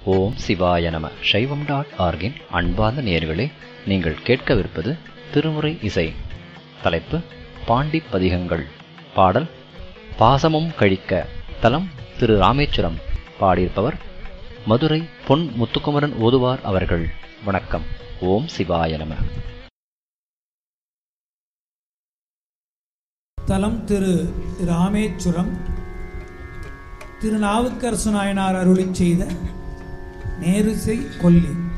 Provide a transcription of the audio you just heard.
ஓம் சிவாய நம சைவம் டாட் ஆர்கின் அன்பார்ந்த நேயர்களே நீங்கள் கேட்கவிருப்பது திருமுறை இசை தலைப்பு பாண்டி பதிகங்கள் பாடல் பாசமும் கழிக்க தலம் திரு ராமேஸ்வரம் பாடியிருப்பவர் மதுரை பொன் முத்துக்குமரன் ஓதுவார் அவர்கள் வணக்கம் ஓம் சிவாய நம தலம் திரு ராமேச்சுரம் திருநாவுக்கரசு நாயனார் அருளிச் செய்த நேரிசை கொல்லி